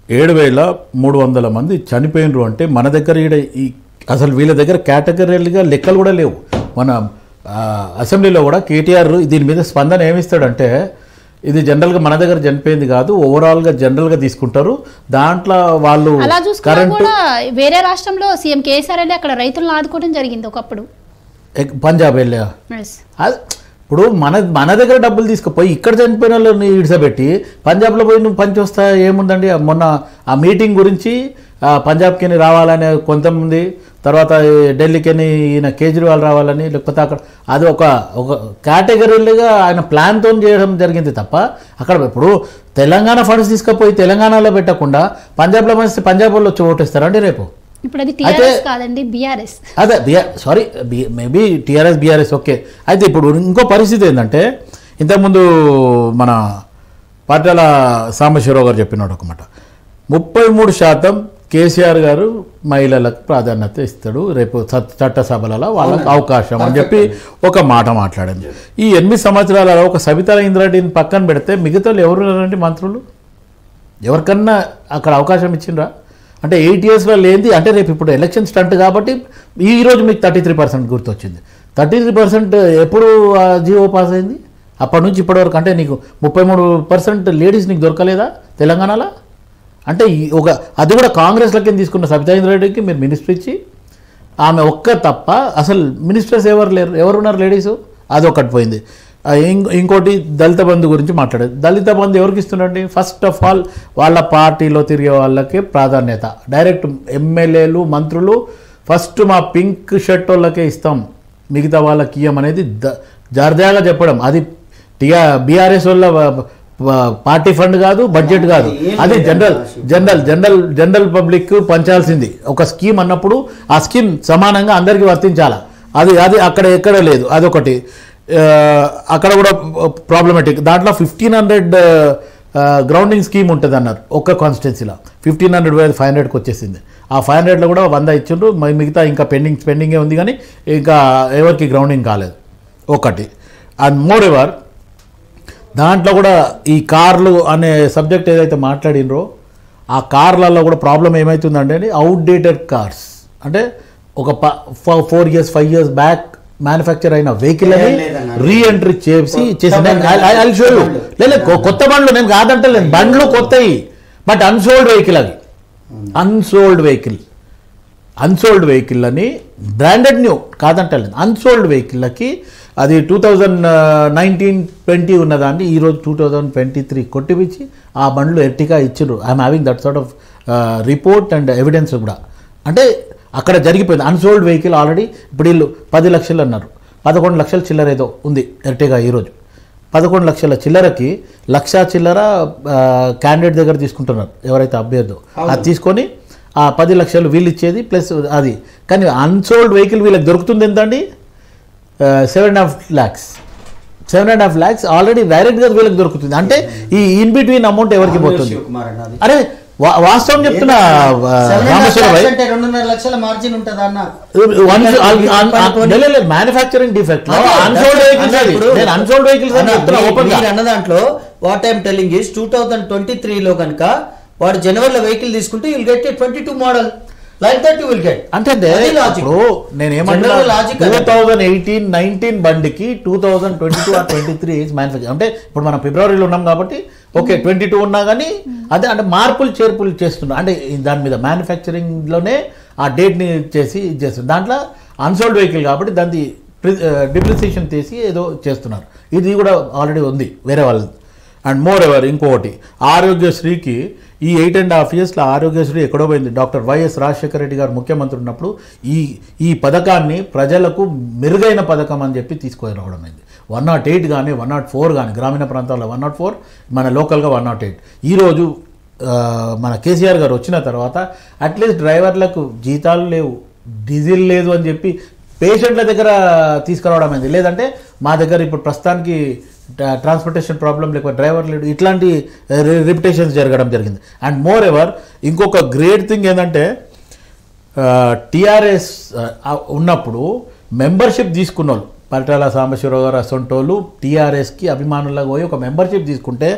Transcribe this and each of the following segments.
ఏడు వేల మూడు వందల మంది చనిపోయినరు అంటే మన దగ్గర ఈడ ఈ అసలు వీళ్ళ దగ్గర కేటగిరీలుగా లెక్కలు కూడా లేవు మన ఆ, అసెంబ్లీలో కూడా కేటీఆర్ దీని మీద స్పందన ఏమిస్తాడంటే ఇది జనరల్గా మన దగ్గర చనిపోయింది కాదు ఓవరాల్గా జనరల్గా తీసుకుంటారు దాంట్లో వాళ్ళు అలా చూసుకున్నా కరెంటు కూడా వేరే రాష్ట్రంలో సీఎం కేసీఆర్ వెళ్ళి అక్కడ రైతులను ఆదుకోవడం జరిగింది ఒకప్పుడు ఎక్- పంజాబ్ వెళ్ళా Yes. అది ఇప్పుడు మన మన దగ్గర డబ్బులు తీసుకుపోయి ఇక్కడ చనిపోయిన వాళ్ళని ఇడిసబెట్టి పంజాబ్లో పోయి నువ్వు పంచి వస్తా ఏముందండి ఆ మొన్న ఆ మీటింగ్ గురించి ఆ పంజాబ్కి రావాలని కొంతమంది తర్వాత ఈ ఢిల్లీకి ఈయన కేజ్రీవాల్ రావాలని లేకపోతే అక్కడ అది ఒక ఒక కేటగిరీలుగా ఆయన ప్లాన్తో చేయడం జరిగింది తప్ప అక్కడ ఇప్పుడు తెలంగాణ ఫండ్స్ తీసుకుపోయి తెలంగాణలో పెట్టకుండా పంజాబ్లో పంచితే పంజాబ్ వాళ్ళు వచ్చి ఓటేస్తారండి రేపు ఇప్పుడు అది టీఆర్ఎస్ కాదండి బీఆర్ఎస్ అదే BR sorry maybe TRS BRS okay అయితే ఇప్పుడు ఇంకో పరిస్థితి ఏంటంటే ఇంతకుముందు మన పాటాల సాంబశివరావు గారు చెప్పినాడు ఒక మాట ముప్పై మూడు శాతం కేసీఆర్ గారు మహిళలకు ప్రాధాన్యత ఇస్తాడు రేపు చ- చట్టసభలలో వాళ్ళకి అవకాశం అని చెప్పి ఒక మాట మాట్లాడింది ఈ ఎనిమిది సంవత్సరాలలో ఒక సబితా ఇంద్రారెడ్డిని పక్కన పెడితే మిగతా వాళ్ళు ఎవరు ఉన్నారండి మంత్రులు ఎవరికన్నా అక్కడ అవకాశం ఇచ్చిండ్రా అంటే ఎయిట్ ఇయర్స్లో లేనిది అంటే రేపు ఇప్పుడు ఎలక్షన్ స్టంట్ కాబట్టి ఈ రోజు మీకు థర్టీ త్రీ పర్సెంట్ గుర్తొచ్చింది థర్టీ త్రీ పర్సెంట్ ఎప్పుడు ఆ జియో పాస్ అయింది అప్పటి నుంచి ఇప్పటి వరకు అంటే నీకు ముప్పై మూడు పర్సెంట్ లేడీస్ నీకు దొరకలేదా తెలంగాణలో అంటే ఈ ఒక అది కూడా కాంగ్రెస్లకి తీసుకున్న సబితా ఇంద్రారెడ్డికి మీరు మినిస్టర్ ఇచ్చి ఆమె ఒక్క తప్ప అసలు మినిస్టర్స్ ఎవరు లేరు ఎవరున్నారు లేడీస్ అది ఒకటి పోయింది ఆ, ఇంకో- ఇంకోటి దళిత బంధు గురించి మాట్లాడేది దళిత బంధు ఎవరికి ఇస్తున్నారండి ఫస్ట్ ఆఫ్ ఆల్ వాళ్ళ పార్టీలో తిరిగే వాళ్ళకి ప్రాధాన్యత డైరెక్ట్ ఎమ్మెల్యేలు మంత్రులు ఫస్ట్ మా పింక్ షర్ట్ వాళ్ళకే ఇస్తాం మిగతా వాళ్ళకి ఇయ్యం అనేది ద జర్దాగా చెప్పడం అది టిఆర్ బీఆర్ఎస్ వాళ్ళ వ- వ- పార్టీ ఫండ్ కాదు బడ్జెట్ కాదు అది general general general general public పంచాల్సింది ఒక స్కీమ్ అన్నప్పుడు ఆ స్కీమ్ సమానంగా అందరికీ వర్తించాలా అది అది అక్కడ ఎక్కడ లేదు అదొకటి ఆ, అక్కడ కూడా ప్రాబ్లమేటిక్ దాంట్లో ఫిఫ్టీన్ హండ్రెడ్ గ్రౌండింగ్ స్కీమ్ ఉంటుంది అన్నారు ఒక్క కాన్స్టిట్యున్సీలో ఫిఫ్టీన్ హండ్రెడ్ ఫైవ్ హండ్రెడ్కి వచ్చేసింది ఆ ఫైవ్ హండ్రెడ్లో కూడా వంద ఇచ్చిండ్రు మి- మిగతా ఇంకా పెండింగ్ పెండింగే ఉంది కానీ ఇంకా ఎవరికి గ్రౌండింగ్ కాలేదు ఒకటి అండ్ మోర్ ఎవర్ దాంట్లో కూడా ఈ కార్లు అనే సబ్జెక్ట్ ఏదైతే మాట్లాడినరో ఆ కార్లలో కూడా ప్రాబ్లం ఏమవుతుందంటే అవుట్డేటెడ్ కార్స్ అంటే ఒక four years five years back manufacture అయిన వెహికల్ అని లేదన్న. రీ ఎంట్రీ చేసి చేసి షో లేదు కొత్త బండ్లు నేను కాదంటలేను బండ్లు కొత్తవి బట్ అన్సోల్డ్ వెహికల్ అవి అన్సోల్డ్ వెహికల్ అన్సోల్డ్ వెహికల్ అని బ్రాండెడ్ న్యూ కాదంటలేదు అన్సోల్డ్ వెహికల్లకి అది టూ థౌజండ్ నైన్టీన్ ట్వంటీ ఉన్నదాన్ని ఈరోజు టూ థౌజండ్ ట్వంటీ త్రీ కొట్టిపిచ్చి ఆ బండ్లు ఎర్టిగా ఇచ్చారు I'm having that sort of report and evidence కూడా అంటే అక్కడ జరిగిపోయింది అన్సోల్డ్ వెహికల్ ఆల్రెడీ ఇప్పుడు వీళ్ళు పది లక్షలు అన్నారు పదకొండు లక్షల చిల్లర ఏదో ఉంది ఎర్టిగా ఈరోజు పదకొండు లక్షల చిల్లరకి లక్ష చిల్లర క్యాండిడేట్ దగ్గర తీసుకుంటున్నారు ఎవరైతే అభ్యర్థో అది తీసుకొని ఆ పది లక్షలు వీళ్ళు ఇచ్చేది ప్లస్ అది కానీ అన్సోల్డ్ వెహికల్ వీళ్ళకి దొరుకుతుంది ఎంత అండి seven and half lakhs seven and half lakhs already డైరెక్ట్గా వీళ్ళకి దొరుకుతుంది అంటే ఈ ఇన్ బిట్వీన్ అమౌంట్ ఎవరికి పోతుంది శివకుమార్ అన్న అది. అరే వా- వాస్తవం చెప్తున్నా ఆ, Seven and a half Rameshwara lakhs భాయ్ అంటే రెండున్నర లక్షల మార్జిన్ ఉంటుందా అన్న మ్యానుఫ్యాక్చరింగ్ డిఫెక్ట్ అదే, అన్సోల్డ్ అన్న వెహికల్స్ అది ఇప్పుడు- నేను అన్సోల్డ్ వెహికల్స్ అని అన్న, చెప్తున్నా మీ- ఓపెన్ గా మీరు అన్న దాంట్లో what I'm telling is two thousand twenty త్రీలో కనుక వాడు జనవరిలో వెహికల్ తీసుకుంటే you'll get twenty two model like that you will get అంటే అది logic. ఇప్పుడు నేను ఏమంటున్నా General logic టూ అదే. థౌజండ్ ఎయిటీన్ నైన్టీన్ బండికి two thousand twenty two or twenty three age manufacture అంటే ఇప్పుడు మనం ఫిబ్రవరిలో ఉన్నాం కాబట్టి ఓకే ట్వంటీ టూ ఉన్నా కానీ అదే అంటే మార్పులు చేర్పులు చేస్తున్నారు అంటే ఈ దాని మీద మ్యానుఫ్యాక్చరింగ్లోనే ఆ డేట్ని చేసి ఇది చేస్తున్నారు దాంట్లో అన్సోల్డ్ వెహికల్ కాబట్టి దాన్ని డిప్రిసియేషన్ తీసి ఏదో చేస్తున్నారు ఇది కూడా ఆల్రెడీ ఉంది వేరే వాళ్ళది అండ్ మోర్ ఎవర్ ఇంకొకటి ఆరోగ్యశ్రీకి ఈ ఎయిట్ అండ్ హాఫ్ ఇయర్స్లో ఆరోగ్యశ్రీ ఎక్కడో పోయింది డాక్టర్ వైఎస్ రాజశేఖర రెడ్డి గారు ముఖ్యమంత్రి ఉన్నప్పుడు ఈ ఈ పథకాన్ని ప్రజలకు మెరుగైన పథకం అని చెప్పి తీసుకురావడం అయింది వన్ నాట్ ఎయిట్ కానీ వన్ నాట్ ఫోర్ కానీ గ్రామీణ ప్రాంతాల్లో వన్ నాట్ ఫోర్ మన లోకల్గా వన్ నాట్ ఎయిట్ ఈరోజు ఆ, మన కేసీఆర్ గారు వచ్చిన తర్వాత అట్లీస్ట్ డ్రైవర్లకు జీతాలు లేవు డీజిల్ లేదు అని చెప్పి పేషెంట్ల దగ్గర తీసుకురావడం అయింది లేదంటే మా దగ్గర ఇప్పుడు ప్రస్తుతానికి ట్రా- ట్రాన్స్పోర్టేషన్ ప్రాబ్లం లేకపోతే డ్రైవర్ లేడు ఇట్లాంటి రిపిటేషన్స్ జరగడం జరిగింది అండ్ మోర్ ఎవర్ ఇంకొక గ్రేట్ థింగ్ ఏంటంటే టీఆర్ఎస్ ఉన్నప్పుడు మెంబర్షిప్ తీసుకున్న వాళ్ళు పరిటాల సాంబశివరావు గారు అసొంటోళ్ళు టీఆర్ఎస్కి అభిమానులుగా పోయి ఒక మెంబర్షిప్ తీసుకుంటే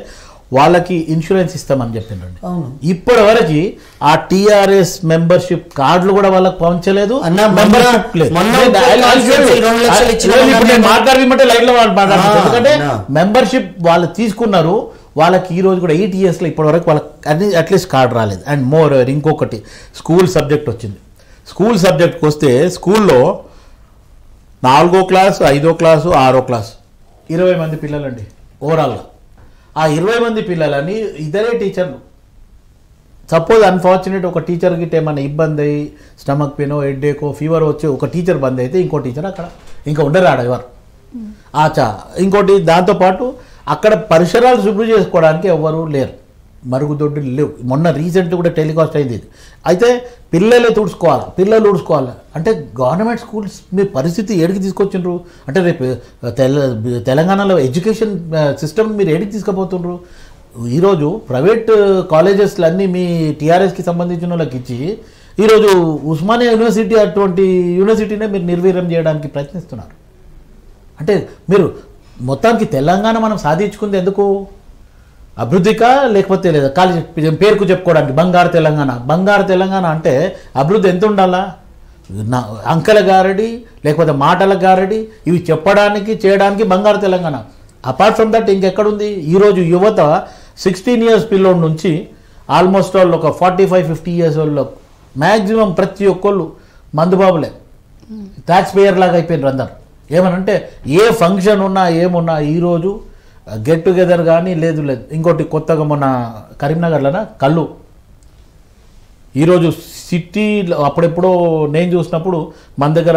వాళ్ళకి ఇన్సూరెన్స్ ఇస్తామని చెప్పిండ్రండి అవును ఇప్పటి వరకు ఆ టిఆర్ఎస్ మెంబర్షిప్ కార్డులు కూడా వాళ్ళకి పంచలేదు అన్న, మొన్న- మెంబర్షిప్ లేదు. మొన్న నేను ఒక I'll- I'll show you. Constituency రెండు లక్షలు ఇచ్చిన లేదు, ఇప్పుడు నేను వాళ్ళని- మాట్లాడమంటే లైన్ లో మాట్లాడుతున్నాను ఆ, ఎందుకంటే నా. మెంబర్షిప్ వాళ్ళు తీసుకున్నారు వాళ్ళకి ఈ రోజు కూడా ఎయిట్ ఇయర్స్లో ఇప్పటి వరకు వాళ్ళకి అన్ని అట్లీస్ట్ కార్డు రాలేదు అండ్ మోర్ ఇంకొకటి స్కూల్ సబ్జెక్ట్ వచ్చింది స్కూల్ సబ్జెక్ట్కి వస్తే స్కూల్లో నాలుగో క్లాసు ఐదో క్లాసు ఆరో క్లాసు ఇరవై మంది పిల్లలండి ఓవరాల్గా ఆ ఇరవై మంది పిల్లలని ఇద్దరే టీచర్లు సపోజ్ అన్ఫార్చునేట్ ఒక టీచర్కి ఏమైనా ఇబ్బంది అయ్యి స్టమక్ పెయిన్ హెడ్ఏకో ఫీవర్ వచ్చి ఒక టీచర్ బంద్ అయితే ఇంకో టీచర్ అక్కడ ఇంకా ఉండరు ఆడ ఎవరు ఆచా ఇంకోటి దాంతోపాటు అక్కడ పరిసరాలు శుభ్రం చేసుకోవడానికి ఎవ్వరూ లేరు మరుగుదొడ్డులు లేవు మొన్న రీసెంట్ కూడా టెలికాస్ట్ అయింది ఇది అయితే పిల్లలే తుడుచుకోవాలి పిల్లలు తుడుచుకోవాలి అంటే గవర్నమెంట్ స్కూల్స్ మీ పరిస్థితి ఏడికి తీసుకొచ్చిండ్రు అంటే రేపు తెల తెలంగాణలో ఎడ్యుకేషన్ సిస్టమ్ మీరు ఏడికి తీసుకుపోతుండ్రు ఈరోజు ప్రైవేట్ కాలేజెస్లు అన్నీ మీ టీఆర్ఎస్కి సంబంధించిన వాళ్ళకి ఇచ్చి ఈరోజు ఉస్మానియా యూనివర్సిటీ అటువంటి యూనివర్సిటీనే మీరు నిర్వీర్యం చేయడానికి ప్రయత్నిస్తున్నారు అంటే మీరు మొత్తానికి తెలంగాణ మనం సాధించుకుంది ఎందుకు అభివృద్ధికా లేకపోతే లేదా కాలేజీ పేరుకు చెప్పుకోవడానికి బంగారు తెలంగాణ బంగారు తెలంగాణ అంటే అభివృద్ధి ఎంత ఉండాలా నా అంకెల గారడి లేకపోతే మాటల గారడి ఇవి చెప్పడానికి చేయడానికి బంగారు తెలంగాణ అపార్ట్ ఫ్రమ్ దట్ ఇంకెక్కడుంది ఈరోజు యువత సిక్స్టీన్ ఇయర్స్ పిల్లోడ్ నుంచి ఆల్మోస్ట్ వాళ్ళు ఒక ఫార్టీ ఫైవ్ ఫిఫ్టీ ఇయర్స్ వాళ్ళు మ్యాక్సిమం ప్రతి ఒక్కళ్ళు మందుబాబులే ట్యాక్స్ పేయర్ లాగా అయిపోయినారు అందరు ఏమనంటే ఏ ఫంక్షన్ ఉన్నా ఏమున్నా ఈరోజు గెట్ టుగెదర్ కానీ లేదు లేదు ఇంకోటి కొత్తగా మొన్న కరీంనగర్లోన కళ్ళు ఈరోజు సిటీ అప్పుడెప్పుడో నేను చూసినప్పుడు మన దగ్గర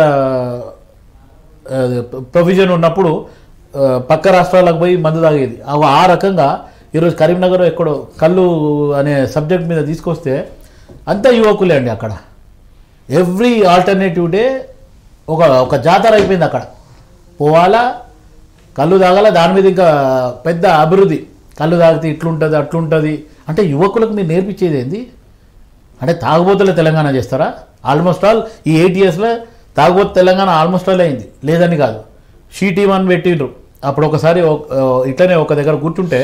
ప్రొవిజన్ ఉన్నప్పుడు ఆ, పక్క రాష్ట్రాలకు పోయి మందు తాగేది అవి ఆ రకంగా ఈరోజు కరీంనగర్ ఎక్కడో కళ్ళు అనే సబ్జెక్ట్ మీద తీసుకొస్తే అంతా యువకులే అండి అక్కడ ఎవ్రీ ఆల్టర్నేటివ్ డే ఒక ఒక జాతర అయిపోయింది అక్కడ పోవాలా కళ్ళు తాగాల దాని మీద ఇంకా పెద్ద అభివృద్ధి కళ్ళు తాగితే ఇట్లుంటుంది అట్లుంటుంది అంటే యువకులకు మీరు నేర్పించేది ఏంది అంటే తాగుబోతుల తెలంగాణ చేస్తారా ఆల్మోస్ట్ ఆల్ ఈ ఎయిట్ ఇయర్స్లో తాగుబోతు తెలంగాణ ఆల్మోస్ట్ ఆల్ అయింది లేదని కాదు షీటీ వన్ పెట్టిండ్రు అప్పుడు ఒకసారి ఒక- ఇట్లనే ఒక దగ్గర కూర్చుంటే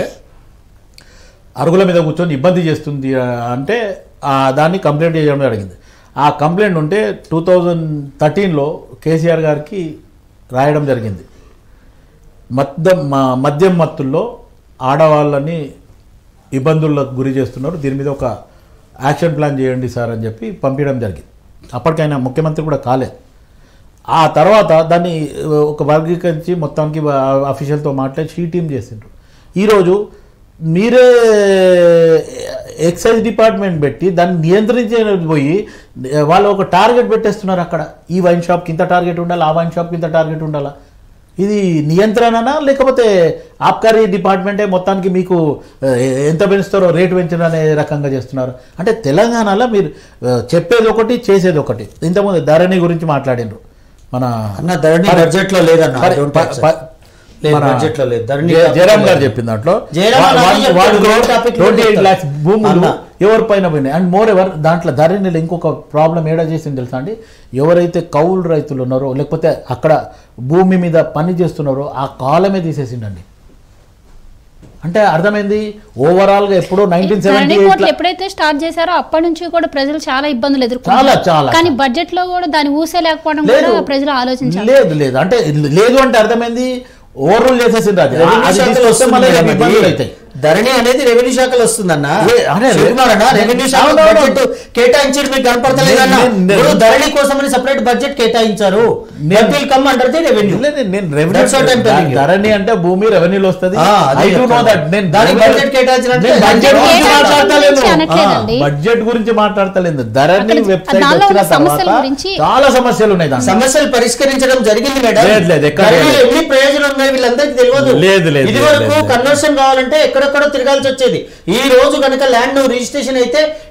అరుగుల మీద కూర్చొని ఇబ్బంది చేస్తుంది ఆ, అంటే ఆ దాన్ని కంప్లైంట్ చేయడం జరిగింది ఆ కంప్లైంట్ ఉంటే టూ థౌజండ్ థర్టీన్లో కేసీఆర్ గారికి రాయడం జరిగింది మద్యం మా- మద్యం మత్తుల్లో ఆడవాళ్ళని ఇబ్బందులకు గురి చేస్తున్నారు దీని మీద ఒక యాక్షన్ ప్లాన్ చేయండి సార్ అని చెప్పి పంపించడం జరిగింది అప్పటికైనా ముఖ్యమంత్రి కూడా కాలేదు ఆ తర్వాత దాన్ని ఆ, ఒక వర్గీకరించి మొత్తానికి అఫీషియల్తో మాట్లాడి షీ టీమ్ చేసిండ్రు ఈరోజు మీరే ఎక్సైజ్ డిపార్ట్మెంట్ పెట్టి దాన్ని నియంత్రించే పోయి ఆ, వాళ్ళు ఒక టార్గెట్ పెట్టేస్తున్నారు అక్కడ ఈ వైన్ షాప్కి ఇంత టార్గెట్ ఉండాలి ఆ వైన్ షాప్కి ఇంత టార్గెట్ ఉండాలా ఇది నియంత్రణనా లేకపోతే ఆబ్కారీ డిపార్ట్మెంటే మొత్తానికి మీకు ఆ, ఎంత పెంచుతారో రేటు పెంచడం అనే రకంగా చేస్తున్నారు అంటే తెలంగాణలో మీరు ఆ, చెప్పేది ఒకటి చేసేది ఒకటి ఇంతకుముందు ధరణి గురించి మాట్లాడిండ్రు మన అన్న ధరణి పరి- బడ్జెట్ లో లేదన్న పరి- Don't ప- accept. ప- లేదు, మన budget లో లేదు. ధరణి జయ- topic జయరామ్ లో గారు లేదు. చెప్పిన దాంట్లో జయరామ్ గారు అదే చెప్తారు, main topic లో ట్వంటీ ఎయిట్ చెప్తారు. ల్యాక్స్ భూములు అన్న. ఎవరి పైన పోయినాయి అండ్ మోర్ ఎవర్ దాంట్లో ధరణిలో ఇంకొక ప్రాబ్లం ఏడా చేసింది తెలుసా అండి ఎవరైతే కౌలు రైతులు ఉన్నారో లేకపోతే అక్కడ భూమి మీద పని చేస్తున్నారో ఆ కాలమే తీసేసిండండి అంటే అర్థమైంది ఓవరాల్ గా ఎప్పుడో నైన్టీన్ ధరణి సెవెంటీ కోట్లు ఎప్పుడైతే స్టార్ట్ చేశారో అప్పటి నుంచి కూడా ప్రజలు చాలా ఇబ్బందులు చాలా, ఎదుర్కొన్నారు చాలా. కానీ బడ్జెట్ లో కూడా దాని ఊసే లేకపోవడం లేదు కూడా ప్రజలు ఆలోచించాలి లేదు లేదు అంటే లేదు అంటే అర్థమైంది ఓవర్ రూల్ చేసేసిండ్రు అది రెవెన్యూ అది శాఖలో తీసుకొస్తే వస్తుంది మళ్ళీ కదా ఇబ్బందులు అది. అవుతాయి ధరణి అనేది రెవెన్యూ శాఖలో వస్తుందన్న ఏ, అదే, శివకుమార్ అన్న, రెవెన్యూ రెవెన్యూ శాఖ అవును, అవును. బడ్జెట్ కేటాయించారు మీకు కనపడతలేదన్న నేను- నేను- ఇప్పుడు ధరణి కోసమని సెపరేట్ బడ్జెట్ కేటాయించారు నేను- will come under the revenue లేదు, నేను- నేను revenue That's what I'm telling you. Dharani అంటే భూమి రెవెన్యూలో వస్తుంది ఆ, అదే ఐ డు నో చెప్తాను. దట్ నేను దానికి నేను budget కేటాయించినట్టే నేను బడ్జెట్ దానికి గురించి కేటాయించడం మాట్లాడతలేను గురించి అనట్లేదండి. బడ్జెట్ గురించి మాట్లాడతలేదు ధరణి అక్కడ వెబ్సైట్ దానిలో వచ్చిన ఉన్న సమస్యల తర్వాత గురించి- చాలా సమస్యలు ఉన్నాయి దాంట్లో సమస్యలు పరిష్కరించడం జరిగింది మేడం లేదు, లేదు, ఎక్కడ ధరణిలో లేదు. ఎన్ని ప్రయోజనాలు ఉన్నాయి వీళ్ళందరికీ తెలియదు లేదు, లేదు, ఇది లేదు, వరకు లేదు. కన్వర్షన్ కావాలంటే ఎక్కడెక్కడో తిరగాల్సి వచ్చేది ఈ రోజు కనుక ల్యాండ్ రిజిస్ట్రేషన్ అయితే